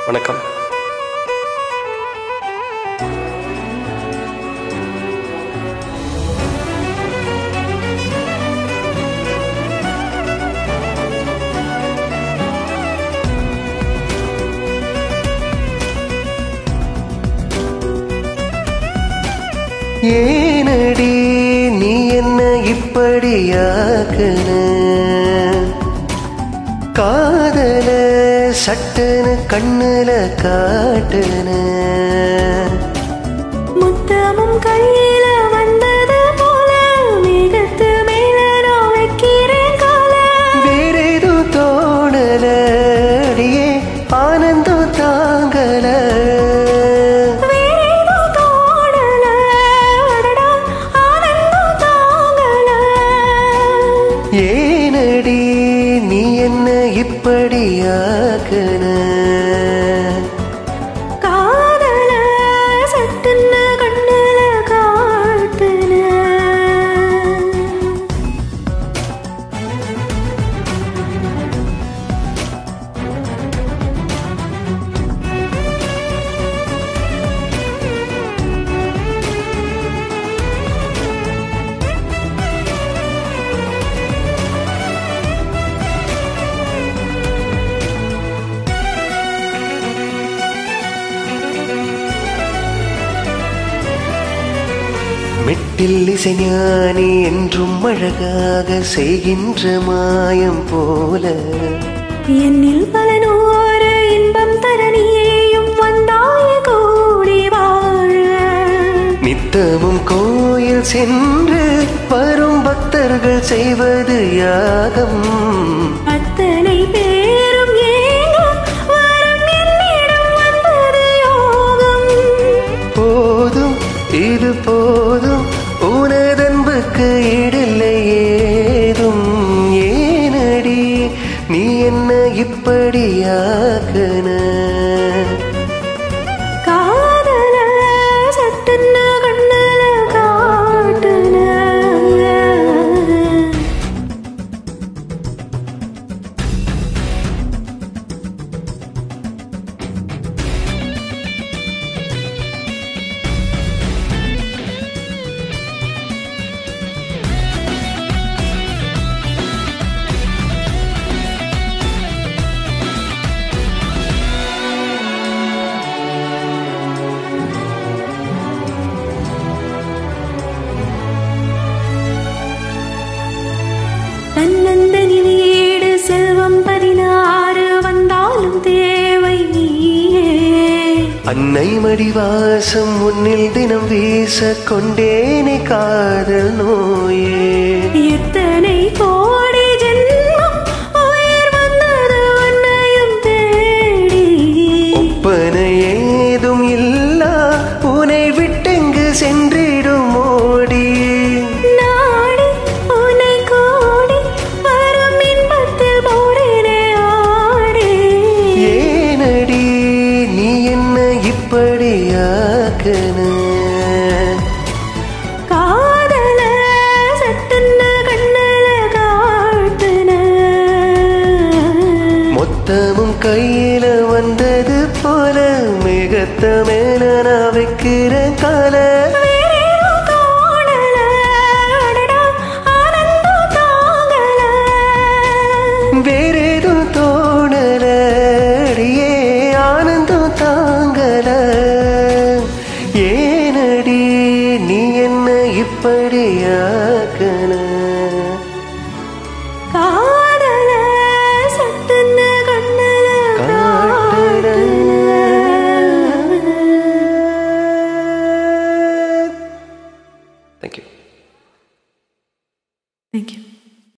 வணக்கம் ஏனடி நீ என்ன இப்படியாக்குன காதல சட்டுன்னு கண்ணுல காட்டுன முத்தமும் கையில வந்தது போல மேகத்து மேல நான் வைக்கிறேன் கால வேறேதோ தோணல அடியே ஆனந்தம் தாங்கல வேறேதோ தோணல அடடா ஆனந்தம் தாங்கல ஏனடி நீ என்ன இப்படியாக்குன காதல சட்டுன்னு கண்ணுல காட்டுன மெட்டில் இசைஞானி என்றும் அழகாக செய்கின்ற மாயம் போல என்னில் பல நூறு இன்பம் தர நீயும் வந்தாய கூடி வாழ நித்தமும் கோயில் சென்று வரும் பக்தர்கள் செய்வது யாகம் அத்தனை பேரும் ஏங்க வரம் என்னிடம் வந்தது யோகம் போதும் இது போதும் உனதன்புக்கு ஈடில்லை ஏதும் ஏனடி நீ என்ன இப்படியாக்குன காதல சட்டுன்னு கண்ணுல காட்டுன தன்னந்தனி வீடு செல்வம் பதினாறு வந்தாலும் தேவை நீயே அன்னை மடிவாசம் உன்னில் தினம் வீச கொண்டேனே காதல் நோயே எத்தனை கோடி ஜென்மம் உயிர் வந்தது உன்னையும் தேடி ஒப்பனை ஏதும் இல்லா உனை விட்டெங்கு சென்றிடும் ஓடி நாடி உன்னை கோடி வரும் இன்பத்தில் போடினே ஆடி ஏனடி நீ என்ன இப்படியாக்குன காதல சட்டுன்னு கண்ணுல காட்டுன மொத்தமும் கையில வந்தது போல மிகத்த மேல நான் வைக்கிற கால வேறேதோ தோணல அடடா ஆனந்தம் தாங்கல வேறேதோ தோணல அடியே ஆனந்தம் தாங்கல ஏனடி நீ என்ன இப்படியாக்கன